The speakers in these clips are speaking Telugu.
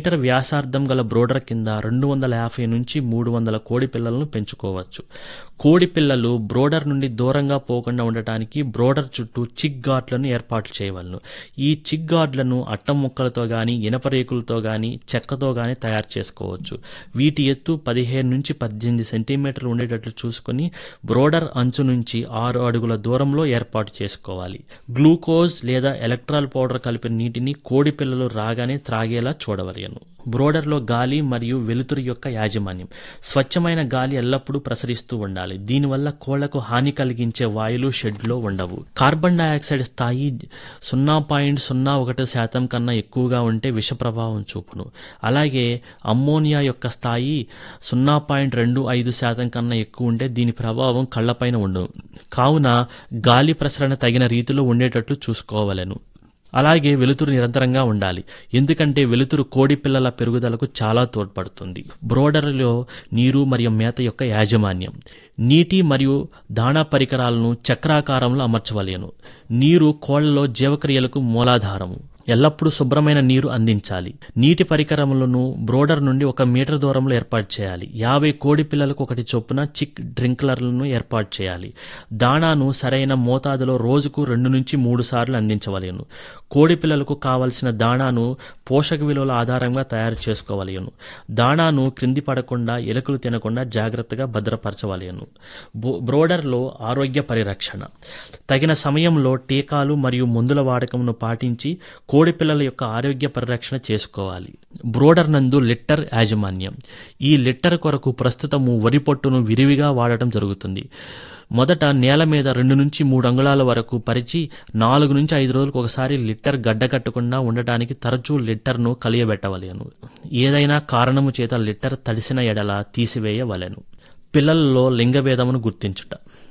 మీటర్ వ్యాసార్థం గల బ్రోడర్ కింద రెండు వందల యాభై నుంచి మూడు వందల కోడి పిల్లలను పెంచుకోవచ్చు కోడి పిల్లలు బ్రోడర్ నుండి దూరంగా పోకుండా ఉండటానికి బ్రోడర్ చుట్టూ చిక్ గార్డ్లను ఏర్పాటు చేయవలను ఈ చిక్ గార్డ్లను అట్టం ముక్కలతో గాని ఇనప రేకులతో గాని చెక్కతో గాని తయారు చేసుకోవచ్చు వీటి ఎత్తు పదిహేను నుంచి పద్దెనిమిది సెంటీమీటర్లు ఉండేటట్లు చూసుకుని బ్రోడర్ అంచు నుంచి ఆరు అడుగుల దూరంలో ఏర్పాటు చేసుకోవాలి గ్లూకోజ్ లేదా ఎలక్ట్రాల్ పౌడర్ కలిపిన నీటిని కోడి పిల్లలు రాగానే త్రాగేలా చూడవలయను బ్రోడర్లో గాలి మరియు వెలుతురు యొక్క యాజమాన్యం స్వచ్ఛమైన గాలి ఎల్లప్పుడూ ప్రసరిస్తూ ఉండాలి దీనివల్ల కోళ్లకు హాని కలిగించే వాయువులు షెడ్లో ఉండవు కార్బన్ డయాక్సైడ్ స్థాయి సున్నా పాయింట్ సున్నా ఒకటి శాతం కన్నా ఎక్కువగా ఉంటే విష ప్రభావం చూపును అలాగే అమ్మోనియా యొక్క స్థాయి సున్నా పాయింట్ రెండు ఐదు శాతం కన్నా ఎక్కువ ఉంటే దీని ప్రభావం కళ్లపైన ఉండదు కావున గాలి ప్రసరణ తగిన రీతిలో ఉండేటట్లు చూసుకోవలెను అలాగే వెలుతురు నిరంతరంగా ఉండాలి ఎందుకంటే వెలుతురు కోడి పిల్లల పెరుగుదలకు చాలా తోడ్పడుతుంది బ్రోడర్లో నీరు మరియు మేత యొక్క యాజమాన్యం నీటి మరియు దాణా పరికరాలను చక్రాకారంలో అమర్చవలేను నీరు కోళ్లలో జీవక్రియలకు మూలాధారము ఎల్లప్పుడూ శుభ్రమైన నీరు అందించాలి నీటి పరికరములను బ్రోడర్ నుండి ఒక మీటర్ దూరంలో ఏర్పాటు చేయాలి యాభై కోడి పిల్లలకు ఒకటి చొప్పున చిక్ డ్రింక్లర్లను ఏర్పాటు చేయాలి దాణాను సరైన మోతాదులో రోజుకు రెండు నుంచి మూడు సార్లు అందించవలేను కోడి పిల్లలకు కావలసిన దాణాను పోషక విలువల ఆధారంగా తయారు చేసుకోవలేను దాణాను క్రింది పడకుండా ఎలుకలు తినకుండా జాగ్రత్తగా భద్రపరచవలేను బ్రోడర్లో ఆరోగ్య పరిరక్షణ తగిన సమయంలో టీకాలు మరియు మందుల వాడకమును పాటించి కోడి పిల్లల యొక్క ఆరోగ్య పరిరక్షణ చేసుకోవాలి బ్రోడర్ నందు లిట్టర్ యాజమాన్యం ఈ లిట్టర్ కొరకు ప్రస్తుతము వరి పొట్టును విరివిగా వాడటం జరుగుతుంది మొదట నేల మీద రెండు నుంచి మూడు అంగుళాల వరకు పరిచి నాలుగు నుంచి ఐదు రోజులకు ఒకసారి లిట్టర్ గడ్డ కట్టకుండా ఉండటానికి తరచూ లిట్టర్ను కలియబెట్టవలేను ఏదైనా కారణము చేత లిట్టర్ తడిసిన ఎడల తీసివేయవలెను పిల్లలలో లింగభేదమును గుర్తించుట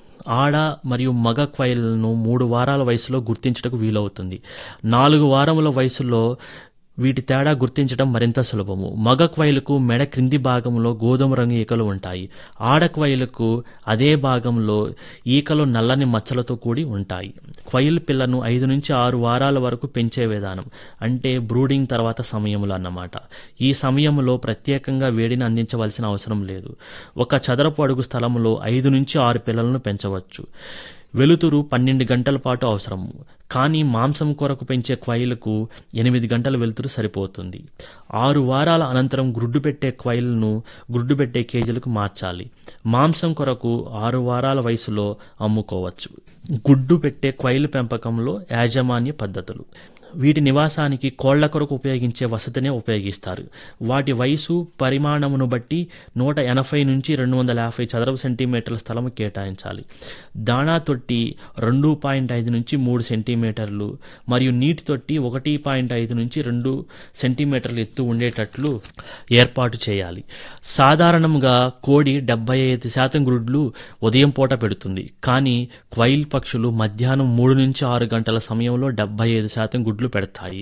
ఆడ మరియు మగ క్వైల్ను మూడు వారాల వయసులో గుర్తించుటకు వీలవుతుంది నాలుగు వారముల వయసులో వీటి తేడా గుర్తించడం మరింత సులభము మగ క్వైలకు మెడ క్రింది భాగంలో గోధుమ రంగు ఈకలు ఉంటాయి ఆడ క్వైలకు అదే భాగంలో ఈకలు నల్లని మచ్చలతో కూడి ఉంటాయి క్వైల్ పిల్లను ఐదు నుంచి ఆరు వారాల వరకు పెంచే విధానం అంటే బ్రూడింగ్ తర్వాత సమయములు అన్నమాట ఈ సమయంలో ప్రత్యేకంగా వేడిని అందించవలసిన అవసరం లేదు ఒక చదరపు అడుగు స్థలంలో ఐదు నుంచి ఆరు పిల్లలను పెంచవచ్చు వెలుతురు పన్నెండు గంటల పాటు అవసరము కానీ మాంసం కొరకు పెంచే క్వైలకు ఎనిమిది గంటల వెలుతురు సరిపోతుంది ఆరు వారాల అనంతరం గుడ్డు పెట్టే క్వైల్ను గుడ్డు పెట్టే కేజీలకు మార్చాలి మాంసం కొరకు ఆరు వారాల వయసులో అమ్ముకోవచ్చు గుడ్డు పెట్టే క్వైలు పెంపకంలో యాజమాన్య పద్ధతులు వీటి నివాసానికి కోళ్ల కొరకు ఉపయోగించే వసతినే ఉపయోగిస్తారు వాటి వయసు పరిమాణమును బట్టి నూట ఎనభై నుంచి రెండు వందల యాభై చదరపు సెంటీమీటర్ల స్థలం కేటాయించాలి దాణా తొట్టి రెండు పాయింట్ ఐదు నుంచి మూడు సెంటీమీటర్లు మరియు నీటి తొట్టి ఒకటి పాయింట్ ఐదు నుంచి రెండు సెంటీమీటర్లు ఎత్తు ఉండేటట్లు ఏర్పాటు చేయాలి సాధారణంగా కోడి డెబ్బై ఐదు శాతం గుడ్లు ఉదయం పూట పెడుతుంది కానీ క్వైల్ పక్షులు మధ్యాహ్నం మూడు నుంచి ఆరు గంటల సమయంలో డెబ్బై ఐదు శాతం గుడ్లు పెడతాయి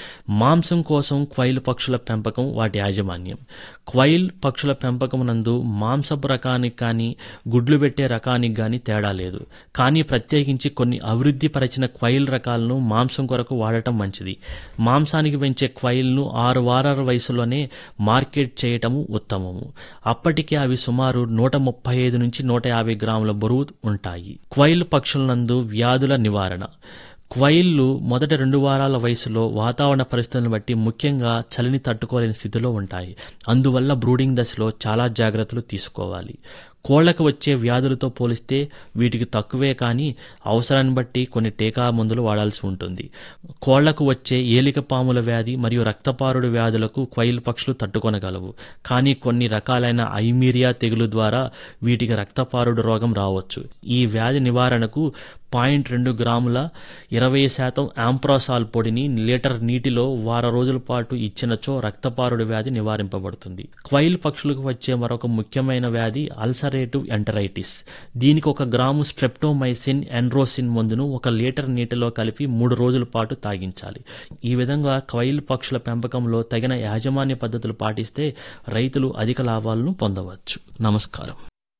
మాంసం కోసం క్వైల్ పక్షుల పెంపకం వాటి యాజమాన్యం క్వైల్ పక్షుల పెంపకం నందు మాంసపు రకానికి కానీ గుడ్లు పెట్టే రకానికి కానీ తేడా లేదు కానీ ప్రత్యేకించి కొన్ని అభివృద్ధి పరిచిన క్వైల్ రకాలను మాంసం కొరకు వాడటం మంచిది మాంసానికి పెంచే క్వైల్ను ఆరు వారాల వయసులోనే మార్కెట్ చేయటము ఉత్తమము అప్పటికే అవి సుమారు నూట ముప్పై ఐదు నుంచి నూట యాభై గ్రాముల బరువు ఉంటాయి క్వైల్ పక్షుల నందు వ్యాధుల నివారణ క్వైళ్ళు మొదటి రెండు వారాల వయసులో వాతావరణ పరిస్థితులను బట్టి ముఖ్యంగా చలిని తట్టుకోలేని స్థితిలో ఉంటాయి అందువల్ల బ్రూడింగ్ దశలో చాలా జాగ్రత్తలు తీసుకోవాలి కోళ్లకు వచ్చే వ్యాధులతో పోలిస్తే వీటికి తక్కువే కానీ అవసరాన్ని బట్టి కొన్ని టీకా మందులు వాడాల్సి ఉంటుంది కోళ్లకు వచ్చే ఏలిక పాముల వ్యాధి మరియు రక్తపారుడు వ్యాధులకు క్వైల్ పక్షులు తట్టుకొనగలవు కానీ కొన్ని రకాలైన ఐమీరియా తెగులు ద్వారా వీటికి రక్తపారుడు రోగం రావచ్చు ఈ వ్యాధి నివారణకు పాయింట్ రెండు గ్రాముల ఇరవై శాతం యాంప్రోసాల్ పొడిని లీటర్ నీటిలో వారం రోజుల పాటు ఇచ్చినచో రక్తపారుడు వ్యాధి నివారింపబడుతుంది క్వైల్ పక్షులకు వచ్చే మరొక ముఖ్యమైన వ్యాధి అల్సరేటివ్ ఎంటరైటిస్ దీనికి ఒక గ్రాము స్ట్రెప్టోమైసిన్ ఎండ్రోసిన్ మందును ఒక లీటర్ నీటిలో కలిపి మూడు రోజుల పాటు తాగించాలి ఈ విధంగా క్వైల్ పక్షుల పెంపకంలో తగిన యాజమాన్య పద్ధతులు పాటిస్తే రైతులు అధిక లాభాలను పొందవచ్చు నమస్కారం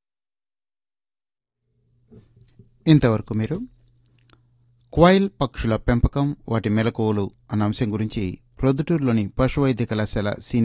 ఇంతవరకు మీరు క్వైల్ పక్షుల పెంపకం వాటి మెలకువలు అన్న అంశం గురించి ప్రొద్దుటూరులోని పశువైద్య కళాశాల సీనియర్